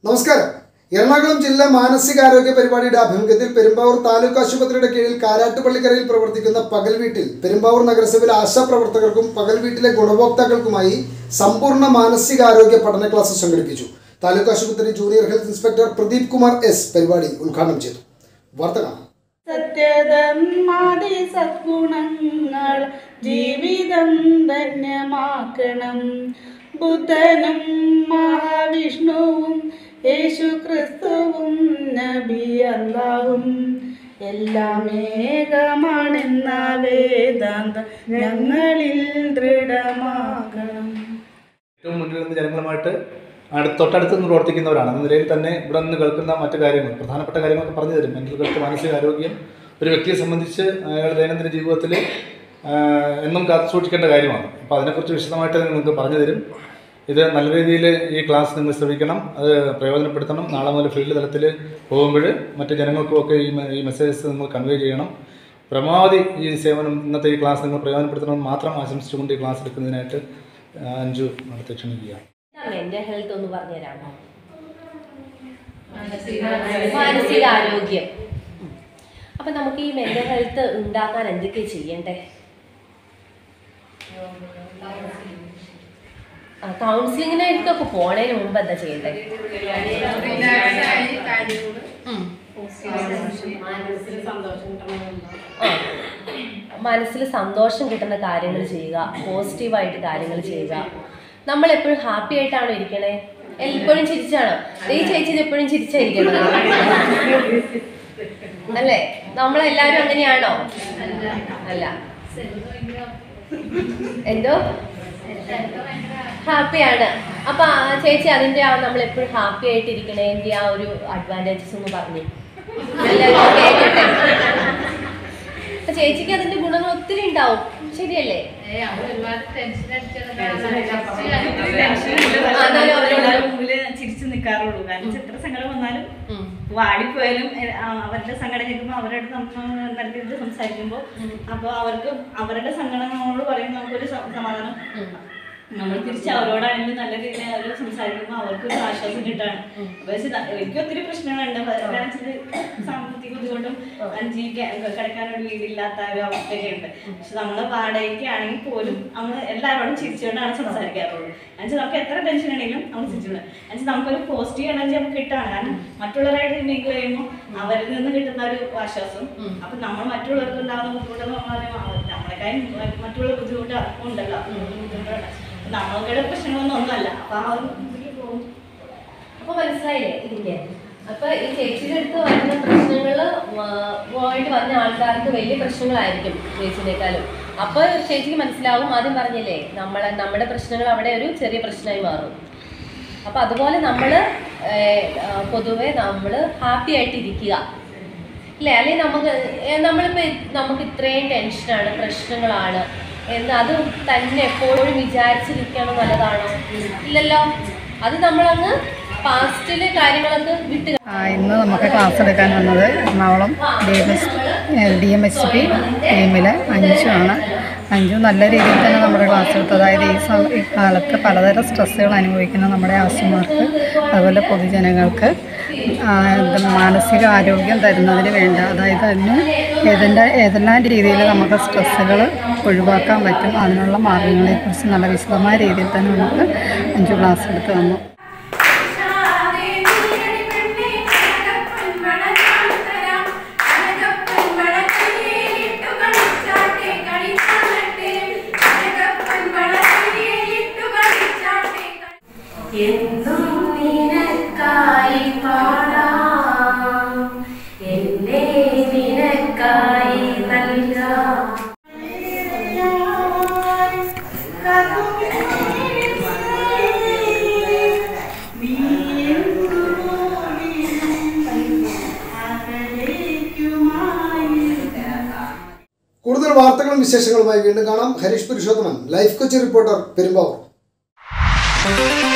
നമസ്കാരം എറണാകുളം ജില്ലാ മാനസികാരോഗ്യ പരിപാടിയുടെ ആഭിമുഖ്യത്തിൽ പെരുമ്പാവൂർ താലൂക്ക് ആശുപത്രിയുടെ കീഴിൽ കാരാട്ടുപള്ളിക്കരയിൽ പ്രവർത്തിക്കുന്ന പകൽ വീട്ടിൽ പെരുമ്പാവൂർ നഗരസഭയിലെ ആശാപ്രവർത്തകർക്കും പകൽ വീട്ടിലെ ഗുണഭോക്താക്കൾക്കുമായി സമ്പൂർണ്ണ മാനസികാരോഗ്യ പഠന ക്ലാസ് സംഘടിപ്പിച്ചു താലൂക്ക് ആശുപത്രി junior health inspector Pradeep Kumar S പരിപാടി ഉദ്ഘാടനം ചെയ്തു വാർത്ത കാണാം സത്യധന്മാതി സദ്ഗുണങ്ങൾ ജീവിതം ധന്യമാക്കണം ബുദ്ധനും മഹാവിഷ്ണുവും യേശു ക്രിസ്തുവും നബി അല്ലാഹും എല്ലാം ഏകമാണെന്ന വേദാന്തം ഞങ്ങളിൽ ദൃഢമാക്കണം ഏറ്റവും മുന്നിൽ നിന്ന് ജനങ്ങളുമായിട്ട് അടുത്ത് തൊട്ടടുത്ത് നിന്ന് പ്രവർത്തിക്കുന്നവരാണ് എന്ന നിലയിൽ തന്നെ ഇവിടെ നിന്ന് കേൾക്കുന്ന മറ്റു കാര്യങ്ങൾ പ്രധാനപ്പെട്ട കാര്യങ്ങളൊക്കെ പറഞ്ഞു തരും മെൻ്റൽ ഹെൽത്ത് മാനസികാരോഗ്യം ഒരു വ്യക്തിയെ സംബന്ധിച്ച് അയാളുടെ ദൈനംദിന ജീവിതത്തിൽ എന്നും കാത്തു സൂക്ഷിക്കേണ്ട കാര്യമാണ് അപ്പോൾ അതിനെക്കുറിച്ച് വിശദമായിട്ട് നിങ്ങൾക്ക് പറഞ്ഞു തരും ഇത് നല്ല രീതിയിൽ ഈ ക്ലാസ് നിങ്ങൾ ശ്രമിക്കണം അത് പ്രയോജനപ്പെടുത്തണം നാളെ മുതൽ ഫീൽഡ് തലത്തിൽ പോകുമ്പോൾ മറ്റ് ജനങ്ങൾക്കുമൊക്കെ ഈ മെ- ഈ മെസ്സേജസ് നിങ്ങൾ കൺവേ ചെയ്യണം പരമാവധി ഈ സേവനം ഇന്നത്തെ ഈ ക്ലാസ് നിങ്ങൾ പ്രയോജനപ്പെടുത്തണമെന്ന് മാത്രം ആശംസിച്ചുകൊണ്ട് ഈ ക്ലാസ് എടുക്കുന്നതിനായിട്ട് ആ, അഞ്ചു അടുത്ത് ക്ഷണിക്കുകയാണ് മെന്റൽ ഹെൽത്ത് ഒന്ന് പറഞ്ഞുതരാമോ മാനസികാരോഗ്യം ഉം. അപ്പൊ നമുക്ക് ഈ മെന്റൽ ഹെൽത്ത് ഉണ്ടാക്കാൻ എന്തൊക്കെ ചെയ്യണ്ടേ കൗൺസിലിങ്ങിനായിട്ടൊക്കെ പോണതിന് മുമ്പ് എന്താ ചെയ്യണ്ടേ ഉം. ആ. മനസ്സിൽ സന്തോഷം കിട്ടുന്ന കാര്യങ്ങൾ ചെയ്യുക പോസിറ്റീവായിട്ട് കാര്യങ്ങൾ ചെയ്യുക നമ്മൾ എപ്പോഴും ഹാപ്പി ആയിട്ടാണോ ഇരിക്കണേ എപ്പോഴും ചിരിച്ചാണോ ഈ ചേച്ചി എപ്പോഴും ചിരിച്ചായിരിക്കണം അല്ലേ നമ്മളെല്ലാരും അങ്ങനെയാണോ അല്ല എന്തോ ഹാപ്പിയാണ് അപ്പൊ ആ ചേച്ചി അതിന്റെ ആ നമ്മൾ എപ്പോഴും ഹാപ്പി ആയിട്ട് ഇരിക്കണേന്റെ ആ ഒരു അഡ്വാൻറ്റേജസ് ഒന്ന് പറഞ്ഞു എല്ലാവരും കേൾക്കട്ടെ അപ്പൊ ചേച്ചിക്ക് അതിന്റെ ഗുണങ്ങൾ ഒത്തിരി ഉണ്ടാവും ശരിയല്ലേ അതായത് അവരോട് മുമ്പില് ചിരിച്ചു നിൽക്കാറുള്ളൂ കാരണം എത്ര സങ്കടം വന്നാലും ഉം. വാടിപ്പോയാലും എ- ആ അവരുടെ സങ്കടം കേൾക്കുമ്പോൾ അവരുടെ നമ്മൾ നല്ല രീതിയിൽ സംസാരിക്കുമ്പോൾ അപ്പോൾ അവർക്ക് അവരുടെ സങ്കടം നമ്മളോട് പറയുമ്പോൾ നമുക്കൊരു സ- സമാധാനം നമ്മൾ തിരിച്ച് അവരോടാണെങ്കിലും നല്ല രീതിയിൽ അവർ സംസാരിക്കുമ്പോൾ അവർക്ക് ഒരു ആശ്വാസം കിട്ടാണ് അപ്പോൾ എനിക്ക് ഒത്തിരി പ്രശ്നങ്ങളുണ്ട് കാരണം വെച്ചാല് സാമ്പത്തിക ബുദ്ധിമുട്ടും ജീവിക്കാൻ കിടക്കാൻ ഒരു വീടില്ലാത്ത ഒരു അവസ്ഥയൊക്കെ ഉണ്ട് പക്ഷെ നമ്മള് വാടകയ്ക്ക് ആണെങ്കിൽ പോലും നമ്മൾ എല്ലാവരോടും ചിരിച്ചുകൊണ്ടാണ് സംസാരിക്കാറുള്ളൂ എന്നുവെച്ചാൽ നമുക്ക് എത്ര ടെൻഷൻ ഉണ്ടെങ്കിലും നമ്മൾ ചിരിച്ചുകൊണ്ട് എന്നുവെച്ചാൽ നമുക്കൊരു പോസിറ്റീവ് എനർജി നമുക്ക് കിട്ടാണ് കാരണം മറ്റുള്ളവരായിട്ട് മിങ്കിൾ ചെയ്യുമ്പോൾ അവരിൽ നിന്ന് കിട്ടുന്ന ഒരു ആശ്വാസം അപ്പൊ നമ്മൾ മറ്റുള്ളവർക്ക് ഉണ്ടാകുന്ന ബുദ്ധിമുട്ടെന്ന് പറഞ്ഞാൽ അവർ- നമ്മളെക്കാളും മറ്റുള്ള ബുദ്ധിമുട്ട് ഉണ്ടല്ലോ ബുദ്ധിമുട്ടുണ്ട് നമ്മളുടെ പ്രശ്നങ്ങളൊന്നും ഒന്നുമല്ല അപ്പൊ ആ ഒരു ഇതിലേക്ക് പോകും അപ്പൊ മനസ്സിലായില്ലേ ഇതിന്റെ അപ്പൊ ഈ ചേച്ചിയുടെ അടുത്ത് വരുന്ന പ്രശ്നങ്ങള് ആയിട്ട് വന്ന ആൾക്കാർക്ക് വലിയ പ്രശ്നങ്ങളായിരിക്കും ചേച്ചിനേക്കാളും അപ്പൊ ചേച്ചിക്ക് മനസ്സിലാവും ആദ്യം പറഞ്ഞില്ലേ നമ്മളെ നമ്മുടെ പ്രശ്നങ്ങൾ അവിടെ ഒരു ചെറിയ പ്രശ്നമായി മാറും അപ്പൊ അതുപോലെ നമ്മൾ പൊതുവെ നമ്മൾ ഹാപ്പി ആയിട്ട് ഇരിക്കുക അല്ലേ അല്ലെങ്കിൽ നമുക്ക് ഏ, നമ്മളിപ്പോ നമുക്ക് ഇത്രയും ടെൻഷനാണ് പ്രശ്നങ്ങളാണ് എന്ന് അത് തന്നെ എപ്പോഴും വിചാരിച്ചിരിക്കണം നല്ലതാണോ ഇല്ലല്ലോ അത് നമ്മളങ്ങ് പാസ്റ്റിലെ കാര്യങ്ങളൊക്കെ വിട്ട് ആ, ഇന്ന് നമുക്ക് ക്ലാസ് എടുക്കാൻ വന്നത് Ernakulam D M S D M H P ടീമിലെ അഞ്ചുമാണ് അഞ്ചു നല്ല രീതിയിൽ തന്നെ നമ്മുടെ ക്ലാസ് എടുത്തു അതായത് ഈ സമ ഈ കാലത്ത് പലതരം സ്ട്രെസ്സുകൾ അനുഭവിക്കുന്ന നമ്മുടെ ആവശ്യമാർക്ക് അതുപോലെ പൊതുജനങ്ങൾക്ക് ആ, എന്ത് മാനസിക ആരോഗ്യം തരുന്നതിന് വേണ്ട അതായത് അതിന് ഏതിൻ്റെ ഏതെല്ലാം രീതിയിൽ നമുക്ക് സ്ട്രെസ്സുകൾ ഒഴിവാക്കാൻ പറ്റും അതിനുള്ള മാർഗങ്ങളെക്കുറിച്ച് നല്ല വിശദമായ രീതിയിൽ തന്നെ നമുക്ക് അഞ്ചു ക്ലാസ് എടുത്ത് തന്നു എന്നും നിനക്കായി പാടാം എന്നെ നിനക്കായി നൽകാം കൂടുതൽ വാർത്തകളും വിശേഷങ്ങളുമായി വീണ്ടും കാണാം ഹരീഷ് പുരുഷോത്തമൻ ലൈഫ് കൊച്ചി റിപ്പോർട്ടർ പെരുമ്പാവൂർ